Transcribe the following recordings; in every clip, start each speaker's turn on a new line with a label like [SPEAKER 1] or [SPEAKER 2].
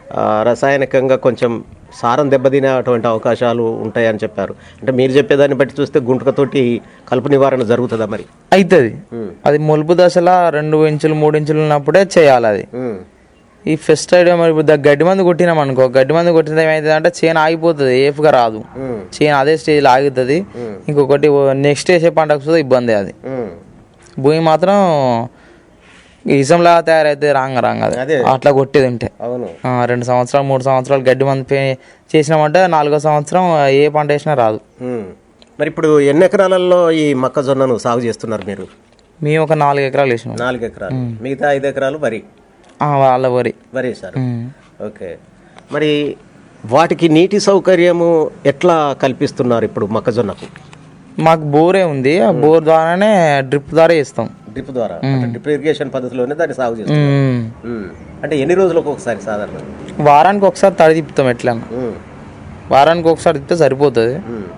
[SPEAKER 1] ఆ, రసాయనికంగా కొంచెం సారం దెబ్బతినేటువంటి అవకాశాలు ఉంటాయని చెప్పారు అంటే మీరు చెప్పేదాన్ని బట్టి చూస్తే గుంటకతోటి కలుపు నివారణ జరుగుతుందా మరి
[SPEAKER 2] అవుతుంది అది మొలుపు దశలో రెండు ఇంచులు మూడు ఇంచులు ఉన్నప్పుడే చేయాలి అది ఈ ఫెస్ట్ ఐడియా మరి ఇప్పుడు దా- గడ్డి మందు కొట్టినాం అనుకో గడ్డి మందు కొట్టిన ఏమైతుంది అంటే చేను ఆగిపోతుంది ఏఫ్గా రాదు చేను అదే స్టేజ్లో ఆగుతుంది ఇంకొకటి నెక్స్ట్ వేసే పంటకు కూడా ఇబ్బంది అది భూమి మాత్రం ఇసంలా తయారైతే రాంగ రాంగ అది
[SPEAKER 1] అదే.
[SPEAKER 2] అట్లా కొట్టేది ఉంటే
[SPEAKER 1] అవును
[SPEAKER 2] ఆ, రెండు సంవత్సరాలు మూడు సంవత్సరాలు గడ్డి మందు పే- చేసినామంటే నాలుగో సంవత్సరం ఏ పంట వేసినా రాదు
[SPEAKER 1] ఉమ్. మరి ఇప్పుడు ఎన్ని ఎకరాలలో ఈ మొక్కజొన్నను సాగు చేస్తున్నారు మీరు
[SPEAKER 2] మేము ఒక నాలుగు ఎకరాలు వేసినాం
[SPEAKER 1] నాలుగు ఎకరాలు మిగతా ఐదు ఎకరాలు వరి
[SPEAKER 2] ఆ, వాళ్ళ వరి
[SPEAKER 1] వరి వేశారు
[SPEAKER 2] ఉమ్.
[SPEAKER 1] ఓకే మరి వాటికి నీటి సౌకర్యము ఎట్లా కల్పిస్తున్నారు ఇప్పుడు మొక్కజొన్నకు
[SPEAKER 2] మాకు బోరే ఉంది ఆ బోర్ ద్వారానే డ్రిప్ ద్వారా వేస్తాం
[SPEAKER 1] డ్రిప్ ద్వారా అంటే డ్రిప్ ఇరిగేషన్ పద్ధతిలోనే దాన్ని సాగు చేస్తారు
[SPEAKER 2] ఉమ్.
[SPEAKER 1] ఉమ్. అంటే ఎన్ని రోజులకు ఒకసారి సాధారణ
[SPEAKER 2] వారానికి ఒకసారి తడి తిప్పుతాం ఎట్లా వారానికి ఒకసారి తిప్పితే సరిపోతుంది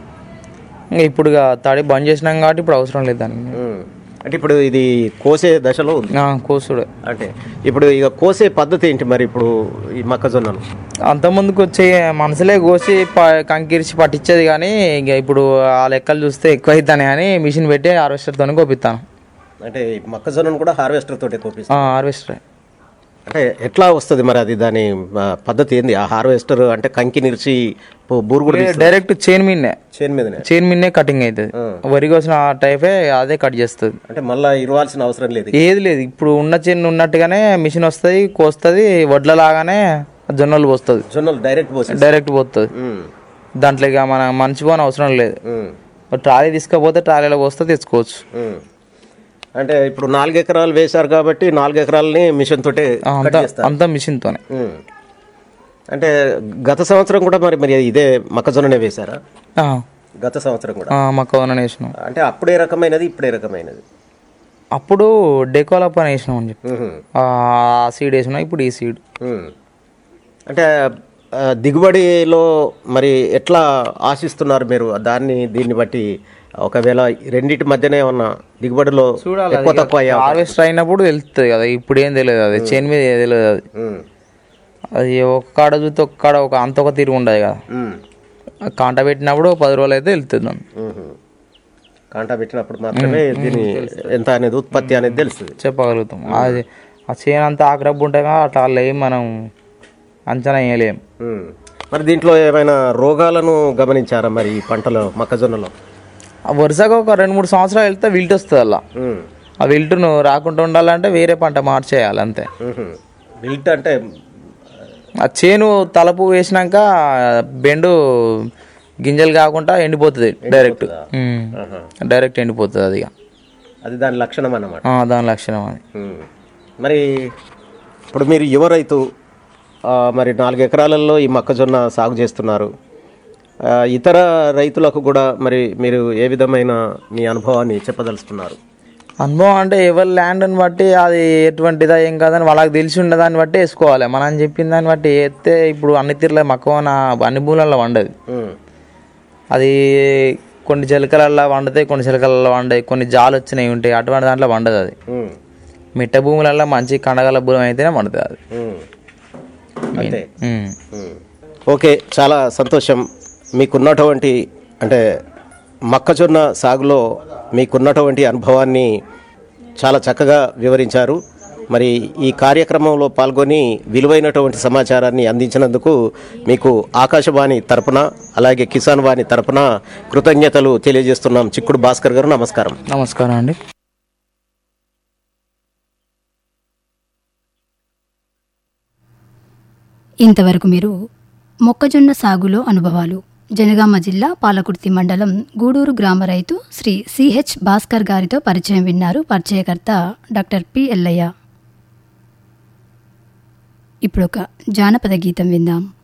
[SPEAKER 2] ఇంకా ఇప్పుడు ఇక తడి బంద్ చేసినాం కాబట్టి ఇప్పుడు అవసరం లేదు దానికి
[SPEAKER 1] అంటే ఇప్పుడు ఇది కోసే దశలో ఉంది
[SPEAKER 2] ఆ, కోసుడు
[SPEAKER 1] అంటే ఇప్పుడు ఇక కోసే పద్ధతి ఏంటి మరి ఇప్పుడు ఈ మొక్కజొన్నను
[SPEAKER 2] అంత ముందుకు వచ్చే మనసులే కోసి ప- కంకిరిచి పట్టించేది కానీ ఇక ఇప్పుడు ఆ లెక్కలు చూస్తే ఎక్కువ అవుతాయి కానీ మిషన్ పెట్టి హార్వెస్టర్తో కోపిస్తాను
[SPEAKER 1] అంటే ఈ మొక్కజొన్నను కూడా హార్వెస్టర్ తోటి కోపిస్తారు
[SPEAKER 2] హార్వెస్టర్
[SPEAKER 1] అంటే ఎట్లా వస్తుంది మరి అది దాని ఆ, పద్ధతి ఏంది ఆ హార్వెస్టర్ అంటే కంకి నిరిచి పో- బూరు కూడా తీస్తుంది.
[SPEAKER 2] డైరెక్ట్ చైన్ మీదనే
[SPEAKER 1] చేను మీదనే
[SPEAKER 2] చైన్ మీదనే కటింగ్ అవుతుంది వరి కోసిన టైపే అదే కట్ చేస్తుంది
[SPEAKER 1] అంటే మళ్ళా ఇరవాల్సిన అవసరం లేదు
[SPEAKER 2] ఏది లేదు ఇప్పుడు ఉన్న చైన్ ఉన్నట్టుగానే మిషన్ వస్తుంది కోస్తుంది వడ్ల లాగానే జొన్నలు పోస్తుంది
[SPEAKER 1] జొన్నలు డైరెక్ట్ పోసి
[SPEAKER 2] డైరెక్ట్ పోతుంది దాంట్లో ఇక మన మనిషి పోని అవసరం లేదు ట్రాలీ తీసుకపోతే ట్రాలీలో పోస్తే తెచ్చుకోవచ్చు
[SPEAKER 1] అంటే ఇప్పుడు నాలుగు ఎకరాలు వేశారు కాబట్టి నాలుగు ఎకరాలని మిషన్ తోటే
[SPEAKER 2] ఆ,
[SPEAKER 1] కట్
[SPEAKER 2] అంతా
[SPEAKER 1] చేస్తారు
[SPEAKER 2] అంతా మిషన్తోనే
[SPEAKER 1] ఉమ్. అంటే గత సంవత్సరం కూడా మరి మరి ఇదే మొక్కజొన్ననే వేశారా
[SPEAKER 2] ఆ,
[SPEAKER 1] గత సంవత్సరం కూడా
[SPEAKER 2] ఆ, మా కవన వేసినాం
[SPEAKER 1] అంటే అప్పుడే రకమైనది ఇప్పుడే రకమైనది
[SPEAKER 2] అప్పుడు డెకోలా పని వేసినాం అని చెప్పి
[SPEAKER 1] ఉహు.
[SPEAKER 2] ఆ సీడ్ వేసినాం ఇప్పుడు ఈ సీడ్
[SPEAKER 1] ఉమ్. అంటే ఆ, దిగుబడిలో మరి ఎట్లా ఆశిస్తున్నారు మీరు దాన్ని దీన్ని బట్టి ఒకవేళ రెండింటి మధ్యనే ఉన్న దిగుబడిలో ఎక్కువ తక్కువ అయ్యా
[SPEAKER 2] హార్వెస్ట్ అయినప్పుడు తెలుస్తుంది కదా ఇప్పుడు ఏం తెలియదు అది చైన్ మీద ఏం తెలియదు అది
[SPEAKER 1] ఉమ్.
[SPEAKER 2] అది ఒక కాడ చూస్తే ఒక కాడ ఒక అంత ఒక తిరుగు ఉండదు కదా
[SPEAKER 1] ఉమ్.
[SPEAKER 2] ఆ కాంట పెట్టినప్పుడు పది రోజులు అయితే వెళ్తుంది దాన్ని.
[SPEAKER 1] ఉహు. కాంటా పెట్టినప్పుడు మాత్రమే దీని ఎంత అనేది ఉత్పత్తి అనేది తెలుస్తుంది
[SPEAKER 2] చెప్పగలుగుతాం అది ఆ చేను అంతా ఆక్రబ్బు ఉంటాయి కదా అట్లా వాళ్ళు ఏం మనం అంచనా వేయలేం
[SPEAKER 1] ఉమ్. మరి దీంట్లో ఏమైనా రోగాలను గమనించారా మరి ఈ పంటలో మొక్కజొన్నలో
[SPEAKER 2] ఆ వరుసగా ఒక రెండు మూడు సంవత్సరాలు వెళ్తే విల్ట్ వస్తుంది అలా
[SPEAKER 1] ఉమ్.
[SPEAKER 2] ఆ విల్టును రాకుండా ఉండాలంటే వేరే పంట మార్చేయాలి అంతే
[SPEAKER 1] ఉహు. బిల్ట్ అంటే
[SPEAKER 2] ఆ చేను తలపు వేసినాక బెండు గింజలు కాకుండా ఎండిపోతుంది డైరెక్ట్ ఉమ్.
[SPEAKER 1] ఆహా.
[SPEAKER 2] డైరెక్ట్ ఎండిపోతుంది అది ఇక.
[SPEAKER 1] అది దాని లక్షణం అన్నమాట
[SPEAKER 2] ఆ, దాని లక్షణం అది
[SPEAKER 1] ఉమ్. మరి ఇప్పుడు మీరు యువ రైతు ఆ, మరి నాలుగు ఎకరాలలో ఈ మొక్కజొన్న సాగు చేస్తున్నారు ఆ, ఇతర రైతులకు కూడా మరి మీరు ఏ విధమైన మీ అనుభవాన్ని చెప్పదలుచుకున్నారు
[SPEAKER 2] అనుభవం అంటే ఎవరి ల్యాండ్ని బట్టి అది ఎటువంటిదా ఏం కాదని వాళ్ళకి తెలిసి ఉండే దాన్ని బట్టి వేసుకోవాలి మనం చెప్పిన దాన్ని బట్టి వేస్తే ఇప్పుడు అన్ని తీర్ల మక్కువ అన్ని భూములలో వండదు
[SPEAKER 1] ఉమ్.
[SPEAKER 2] అది కొన్ని చిలకలల్లో వండుతాయి కొన్ని చిలకలలో వండాయి కొన్ని జాలు వచ్చినాయి ఉంటాయి అటువంటి దాంట్లో వండదు అది
[SPEAKER 1] ఉమ్.
[SPEAKER 2] మిట్ట భూములలో మంచి కండగల భూమి అయితేనే వండుతుంది అది
[SPEAKER 1] ఉమ్. అంతే
[SPEAKER 2] ఉమ్.
[SPEAKER 1] ఉమ్. ఓకే చాలా సంతోషం మీకున్నటువంటి అంటే మొక్కజొన్న సాగులో మీకున్నటువంటి అనుభవాన్ని చాలా చక్కగా వివరించారు మరి ఈ కార్యక్రమంలో పాల్గొని విలువైనటువంటి సమాచారాన్ని అందించినందుకు మీకు ఆకాశవాణి తరపున అలాగే కిసాన్ వాణి తరపున కృతజ్ఞతలు తెలియజేస్తున్నాం చిక్కుడు భాస్కర్ గారు నమస్కారం
[SPEAKER 2] నమస్కారం అండి
[SPEAKER 3] ఇంతవరకు మీరు మొక్కజొన్న సాగులో అనుభవాలు జనగామ జిల్లా పాలకుర్తి మండలం గూడూరు గ్రామ రైతు శ్రీ సిహెచ్ భాస్కర్ గారితో పరిచయం విన్నారు పరిచయకర్త డాక్టర్ పి ఎల్లయ్య ఇప్పుడు ఒక జానపద గీతం విందాం